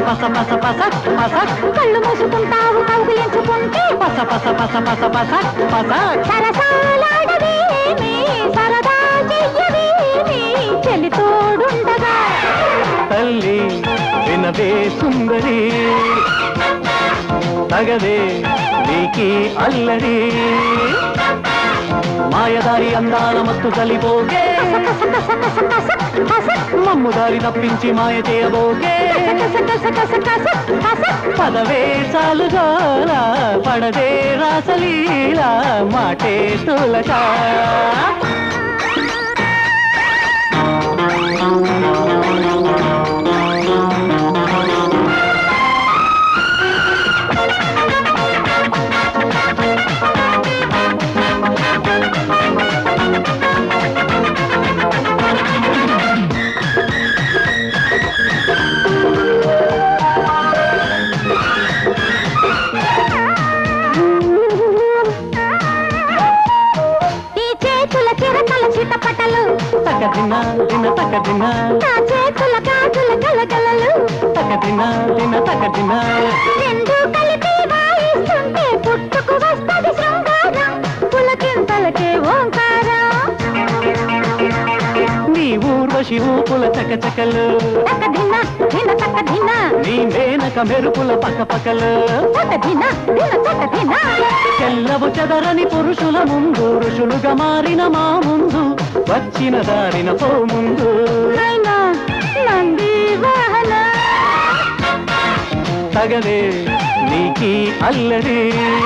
పస పస పస పస కళ్ళు మూసుకుంటావు కౌగిలించుకుంటే పస పస పస పస పస పస సరసాలాడవేమి సరదా చెయ్యవేమి చెలి తోడుండగా తల్లి వినవే సుందరి తగదే నీకి అల్లరి మాయదారి అందాల మత్తు కలిపోగే కస కస కస కస కస మమ్ము దారి తప్పించి మాయ చేయబోగే కస కస కస కస కస పదవే చాలుగోల పడదే రాసలీల మాటే తులక ఈ చేతుల చిరకల చిటపటలు తక దిన దిన తక దిన నా చేతుల గాజుల గలగలలు తక దిన దిన తక దిన రెండు కలిపి వాయిస్తుంటే పుట్టుకు వస్తది శృంగారం పులకింతలకే ఓంకారం నీ ఊర్వశి ఊపుల చకచకలు తక ధిన ధిన తక ధిన నీ మేనక మెరుపుల పక్కపక్కలు తక ధిన ధిన తక ధిన చెల్లవు చెదరని పురుషుల ముందు ఋషులుగా మారిన మా ముందు వచ్చిన దారిన పో ముందు నైనా నంది వాహన తగదే నీకి అల్లరి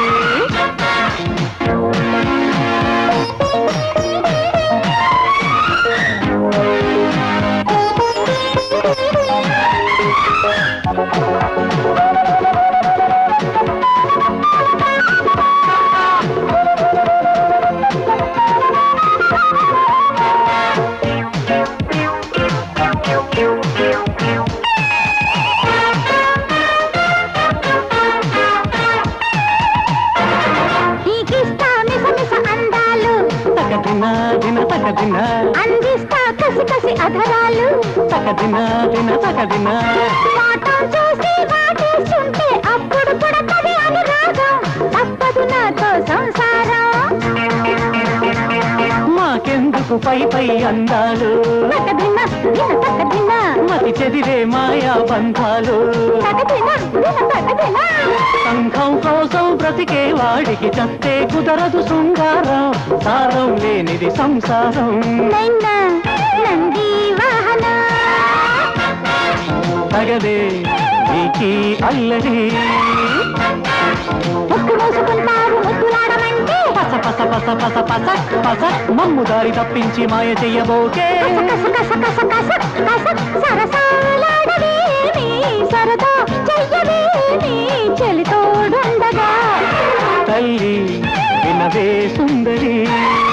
నీకిస్తా మిస మిస అందాలు తక దిన దిన తక దిన అందిస్తా కసి కసి అధరాలు తక దిన దిన తక దిన వాటం చూసి వాటేస్తుంటే అప్పుడు పుడతది అనురాగం తప్పదు నాతో సంసారం మాకెందుకు పై పై అందాలు తక దిన దిన తక దిన మతి చెదిరే మాయా బంధాలు తక దిన దిన తక దిన సంఘం కోసం బ్రతికే వాడికి చస్తే కుదరదు శృంగారం సారం లేనిది సంసారం నైన నంది వాహన తగదే నీకి అల్లరి ముక్కు మూసుకుంటారు ముద్దులాడమంటే పస పస పస పస పస పస మమ్ము దారి తప్పించి మాయ చెయ్యబోకే కస కస కస కస కస సరసాలాడవేమి సరదా చెయ్యవేమి చెలి తోడుండగా తల్లి వినవే సుందరి